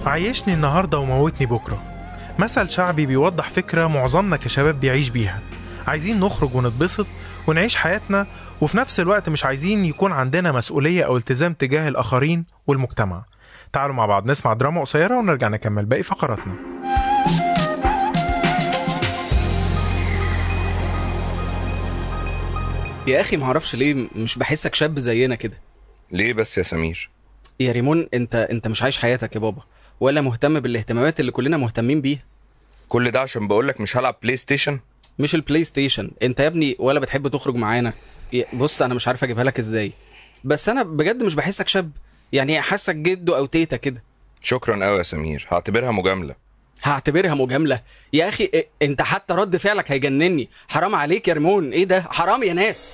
عيشني النهاردة وموتني بكرة مثل شعبي بيوضح فكرة معظمنا كشباب بيعيش بيها عايزين نخرج ونتبسط ونعيش حياتنا وفي نفس الوقت مش عايزين يكون عندنا مسؤولية أو التزام تجاه الآخرين والمجتمع تعالوا مع بعض نسمع دراما قصيرة ونرجع نكمل باقي فقراتنا يا اخي معرفش ليه مش بحسك شاب زينا كده ليه بس يا سمير يا ريمون انت انت مش عايش حياتك يا بابا ولا مهتم بالاهتمامات اللي كلنا مهتمين بيها كل ده عشان بقولك مش هلعب بلاي ستيشن مش البلاي ستيشن انت يا ابني ولا بتحب تخرج معانا يا- بص انا مش عارف اجيبها لك ازاي بس انا بجد مش بحسك شاب يعني حاسك جدو او تيتا كده شكرا قوي يا سمير هعتبرها مجامله هعتبرها مجامله يا اخي إيه، انت حتى رد فعلك هيجنني حرام عليك يا ريمون ايه ده حرام يا ناس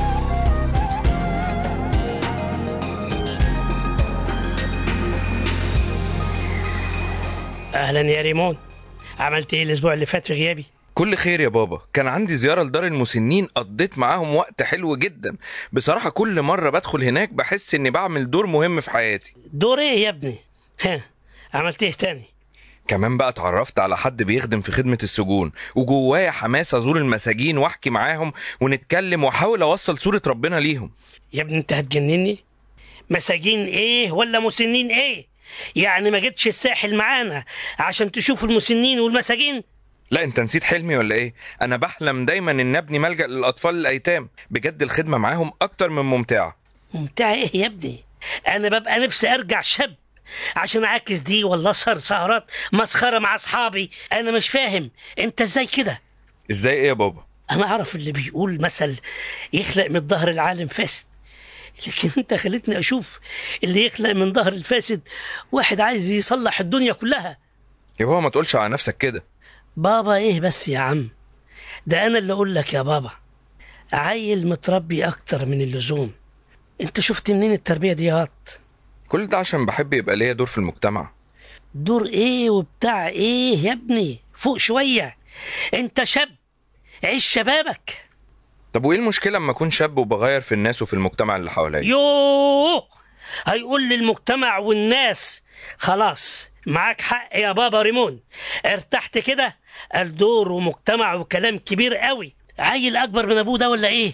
اهلا يا ريمون عملت ايه الاسبوع اللي فات في غيابي كل خير يا بابا كان عندي زيارة لدار المسنين قضيت معاهم وقت حلو جدا بصراحة كل مرة بدخل هناك بحس اني بعمل دور مهم في حياتي دور ايه يا ابني ها عملت ايه تاني كمان بقى اتعرفت على حد بيخدم في خدمة السجون وجوايا حماس ازور المساجين واحكي معاهم ونتكلم واحاول اوصل صورة ربنا ليهم يا ابني انت هتجنني مساجين ايه ولا مسنين ايه يعني ما جيتش الساحل معانا عشان تشوف المسنين والمساجين لا انت نسيت حلمي ولا ايه انا بحلم دايما ان ابني ملجأ للاطفال الايتام بجد الخدمة معاهم اكتر من ممتعة ممتع ايه يا ابني انا ببقى نفسي ارجع شاب عشان اعكس دي ولا اسهر سهرات مسخره مع اصحابي انا مش فاهم انت ازاي كده ازاي ايه يا بابا انا اعرف اللي بيقول مثل يخلق من ظهر العالم فاسد لكن انت خلتني اشوف اللي يخلق من ظهر الفاسد واحد عايز يصلح الدنيا كلها يا بابا ما تقولش على نفسك كده بابا ايه بس يا عم ده انا اللي اقول لك يا بابا عيل متربي اكتر من اللزوم انت شفت منين التربيه دي يا واد كل ده عشان بحب يبقى ليا دور في المجتمع دور ايه وبتاع ايه يا ابني فوق شويه انت شاب عيش شبابك طب وايه المشكله اما اكون شاب وبغير في الناس وفي المجتمع اللي حواليا يوه هيقول للمجتمع والناس خلاص معاك حق يا بابا ريمون ارتحت كده الدور ومجتمع وكلام كبير قوي عيل اكبر من ابوه ده ولا ايه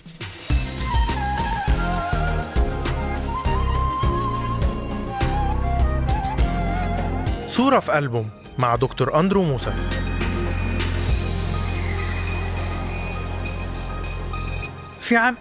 صورة في ألبوم مع دكتور أندرو موسى في عام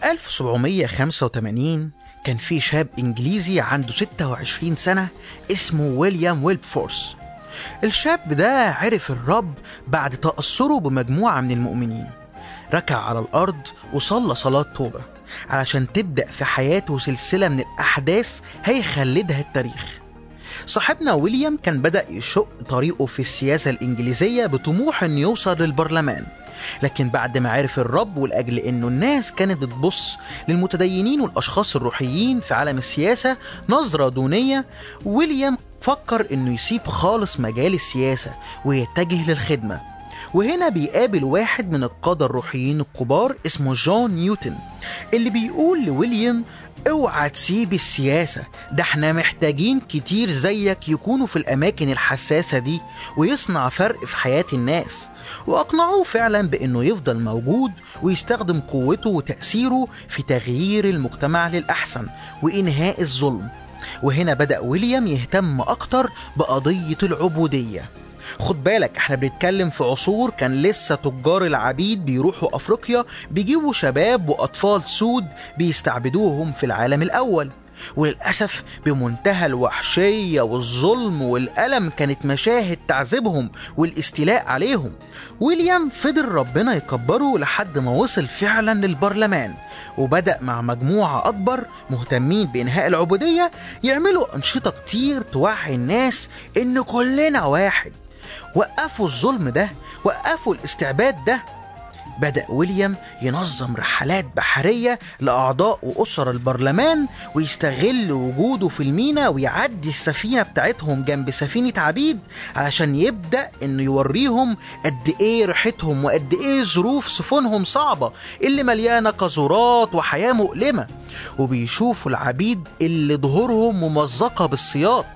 1785 كان في شاب إنجليزي عنده 26 سنة اسمه ويليام ويلبفورس الشاب ده عرف الرب بعد تأثره بمجموعة من المؤمنين ركع على الأرض وصلى صلاة توبة علشان تبدأ في حياته سلسلة من الأحداث هيخلدها التاريخ صاحبنا ويليام كان بدأ يشق طريقه في السياسة الإنجليزية بطموح إنه يوصل للبرلمان لكن بعد ما عرف الرب ولأجل إنه الناس كانت بتبص للمتدينين والأشخاص الروحيين في عالم السياسة نظرة دونية ويليام فكر إنه يسيب خالص مجال السياسة ويتجه للخدمة وهنا بيقابل واحد من القادة الروحيين الكبار اسمه جون نيوتن اللي بيقول لويليام اوعى تسيب السياسة ده احنا محتاجين كتير زيك يكونوا في الأماكن الحساسة دي ويصنع فرق في حياة الناس وأقنعوه فعلا بأنه يفضل موجود ويستخدم قوته وتأثيره في تغيير المجتمع للأحسن وإنهاء الظلم وهنا بدأ ويليام يهتم أكتر بقضية العبودية خد بالك احنا بنتكلم في عصور كان لسه تجار العبيد بيروحوا افريقيا بيجيبوا شباب واطفال سود بيستعبدوهم في العالم الاول وللأسف بمنتهى الوحشية والظلم والألم كانت مشاهد تعذيبهم والاستيلاء عليهم ويليام فضل ربنا يكبره لحد ما وصل فعلا للبرلمان وبدأ مع مجموعة أكبر مهتمين بإنهاء العبودية يعملوا أنشطة كتير توعي الناس إن كلنا واحد وقفوا الظلم ده وقفوا الاستعباد ده بدأ ويليام ينظم رحلات بحرية لأعضاء وأسر البرلمان ويستغل وجوده في المينا ويعدي السفينة بتاعتهم جنب سفينة عبيد علشان يبدأ إنه يوريهم قد إيه ريحتهم وقد إيه ظروف سفنهم صعبة اللي مليانة قذورات وحياة مؤلمة وبيشوفوا العبيد اللي ظهورهم ممزقة بالسياط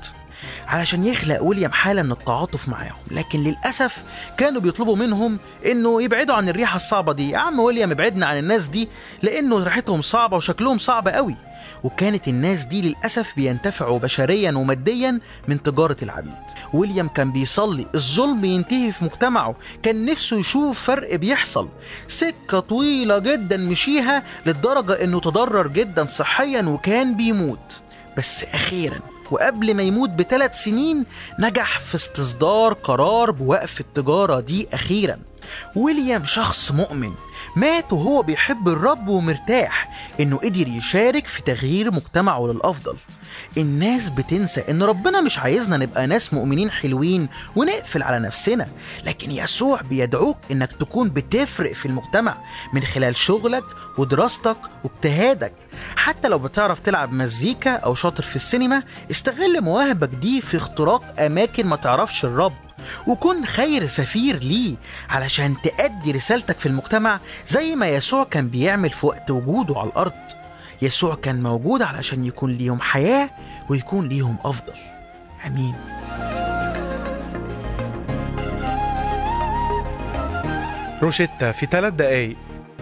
علشان يخلق ويليام حالة من التعاطف معاهم لكن للأسف كانوا بيطلبوا منهم إنه يبعدوا عن الريحة الصعبة دي يا عم ويليام ابعدنا عن الناس دي لأنه ريحتهم صعبة وشكلهم صعب قوي وكانت الناس دي للأسف بينتفعوا بشريا وماديا من تجارة العبيد ويليام كان بيصلي الظلم ينتهي في مجتمعه كان نفسه يشوف فرق بيحصل سكة طويلة جدا مشيها للدرجة انه تضرر جدا صحيا وكان بيموت بس أخيرا وقبل ما يموت بثلاث سنين نجح في استصدار قرار بوقف التجارة دي أخيرا ويليام شخص مؤمن مات وهو بيحب الرب ومرتاح انه قدر يشارك في تغيير مجتمعه للافضل الناس بتنسى ان ربنا مش عايزنا نبقى ناس مؤمنين حلوين ونقفل على نفسنا لكن يسوع بيدعوك انك تكون بتفرق في المجتمع من خلال شغلك ودراستك واجتهادك حتى لو بتعرف تلعب مزيكا او شاطر في السينما استغل مواهبك دي في اختراق اماكن ما تعرفش الرب وكن خير سفير ليه علشان تأدي رسالتك في المجتمع زي ما يسوع كان بيعمل في وقت وجوده على الأرض يسوع كان موجود علشان يكون ليهم حياة ويكون ليهم أفضل أمين روشيتا في ثلاث دقايق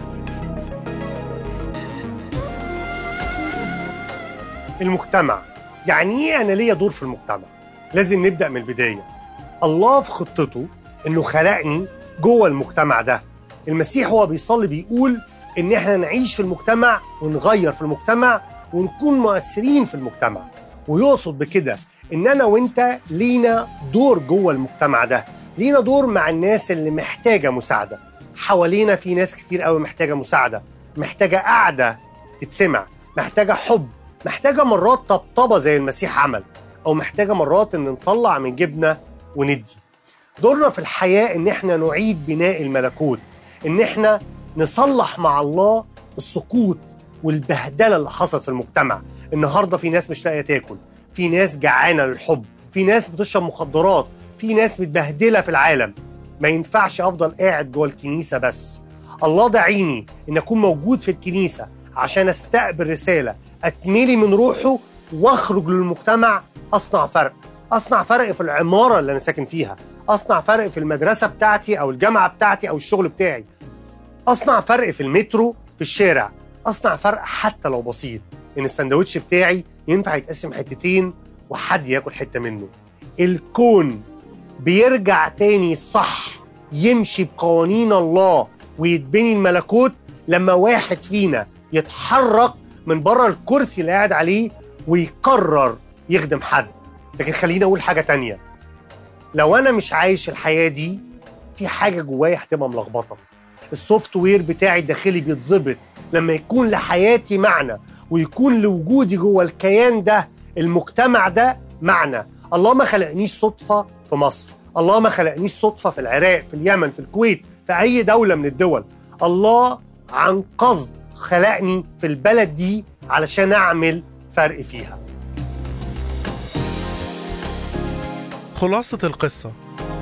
المجتمع يعني ايه انا ليا دور في المجتمع لازم نبدا من البدايه الله في خطته انه خلقني جوه المجتمع ده المسيح هو بيصلي بيقول ان احنا نعيش في المجتمع ونغير في المجتمع ونكون مؤثرين في المجتمع ويقصد بكده ان انا وانت لينا دور جوه المجتمع ده لينا دور مع الناس اللي محتاجه مساعده حوالينا في ناس كتير قوي محتاجه مساعده محتاجه قعده تتسمع محتاجه حب محتاجه مرات طبطبه زي المسيح عمل او محتاجه مرات ان نطلع من جبنا وندي دورنا في الحياه ان احنا نعيد بناء الملكوت ان احنا نصلح مع الله السقوط والبهدله اللي حصلت في المجتمع النهارده في ناس مش لاقيه تاكل في ناس جعانه للحب في ناس بتشرب مخدرات في ناس متبهدله في العالم ما ينفعش افضل قاعد جوه الكنيسه بس الله دعيني ان اكون موجود في الكنيسه عشان استقبل رساله اتملي من روحه واخرج للمجتمع اصنع فرق اصنع فرق في العماره اللي انا ساكن فيها اصنع فرق في المدرسه بتاعتي او الجامعه بتاعتي او الشغل بتاعي اصنع فرق في المترو في الشارع اصنع فرق حتى لو بسيط ان السندوتش بتاعي ينفع يتقسم حتتين وحد ياكل حته منه الكون بيرجع تاني صح يمشي بقوانين الله ويتبني الملكوت لما واحد فينا يتحرك من بره الكرسي اللي قاعد عليه ويقرر يخدم حد لكن خليني اقول حاجه تانية لو انا مش عايش الحياه دي في حاجه جوايا هتبقى ملخبطه السوفت وير بتاعي الداخلي بيتظبط لما يكون لحياتي معنى ويكون لوجودي جوه الكيان ده المجتمع ده معنى الله ما خلقنيش صدفه في مصر الله ما خلقنيش صدفه في العراق في اليمن في الكويت في اي دوله من الدول الله عن قصد خلقني في البلد دي علشان اعمل فرق فيها خلاصة القصة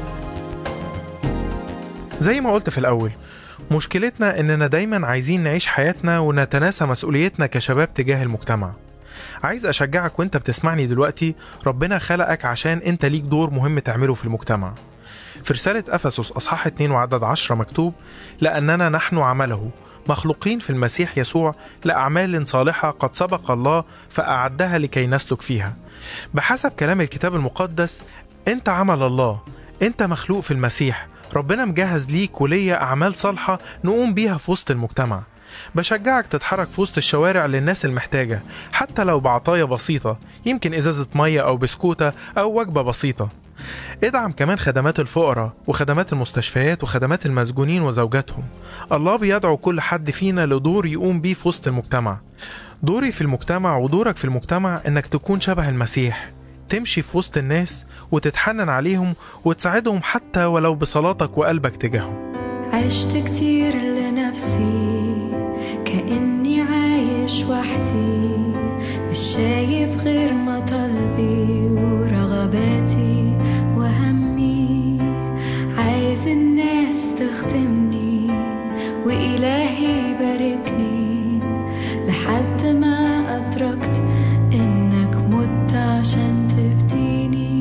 زي ما قلت في الأول مشكلتنا إننا دايما عايزين نعيش حياتنا ونتناسى مسؤوليتنا كشباب تجاه المجتمع عايز أشجعك وانت بتسمعني دلوقتي ربنا خلقك عشان انت ليك دور مهم تعمله في المجتمع في رسالة أفسس أصحاح 2 وعدد 10 مكتوب لأننا نحن عمله مخلوقين في المسيح يسوع لأعمال صالحة قد سبق الله فأعدها لكي نسلك فيها بحسب كلام الكتاب المقدس انت عمل الله انت مخلوق في المسيح ربنا مجهز ليك وليا أعمال صالحة نقوم بيها في وسط المجتمع بشجعك تتحرك في وسط الشوارع للناس المحتاجة حتى لو بعطايا بسيطة يمكن إزازة مية أو بسكوتة أو وجبة بسيطة ادعم كمان خدمات الفقراء وخدمات المستشفيات وخدمات المسجونين وزوجاتهم الله بيدعو كل حد فينا لدور يقوم بيه في وسط المجتمع دوري في المجتمع ودورك في المجتمع انك تكون شبه المسيح تمشي في وسط الناس وتتحنن عليهم وتساعدهم حتى ولو بصلاتك وقلبك تجاههم عشت كتير لنفسي كأني عايش وحدي مش شايف غير مطالبي ورغباتي وهمي عايز الناس تخدمني وإلهي يباركني لحد ما أدركت إنك مت عشان تفديني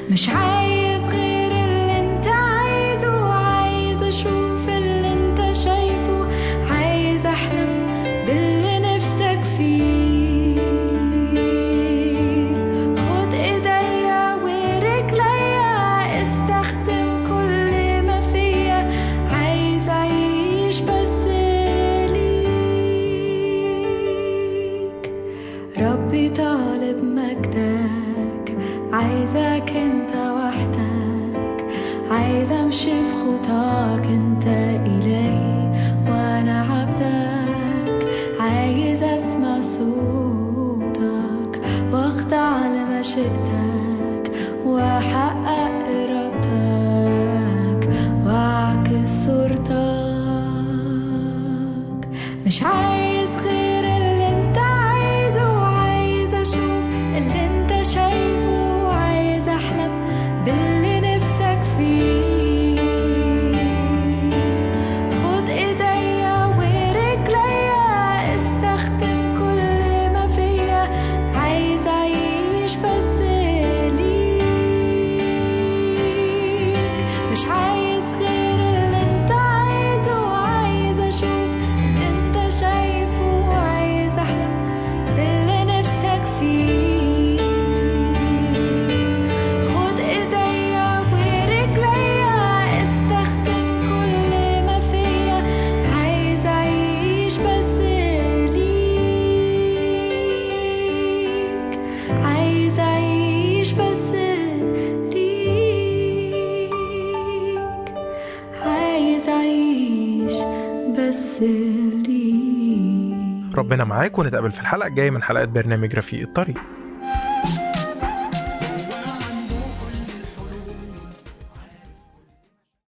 مش عايز غير اللي انت عايزه عايز اشوف اللي انت شايفه عايز احلم باللي نفسك فيه خد ايديا ورجليا استخدم كل ما فيا عايز اعيش بس ليك ربي طالب مجدك عايزك انت وحدك عايز امشي في خطاك انت الهي وانا عبدك عايز اسمع صوتك واخضع لمشيئتك واحقق ارادتك واعكس صورتك مش عايز غير اللي انت عايزه عايز اشوف اللي انت شايفه عايز احلم باللي نفسك فيه خد ايديا ورجليا استخدم كل ما فيا عايز اعيش بس ليك مش عايز غير اللي انت عايزه عايز اشوف اللي انت شايفه عايز احلم باللي نفسك فيه خد ايديا ورجليا استخدم كل ما فيا عايز اعيش بس ليك عايز اعيش بس ليك عايز اعيش بس ليك ربنا معاك ونتقابل في الحلقة الجاية من حلقات برنامج رفيق الطريق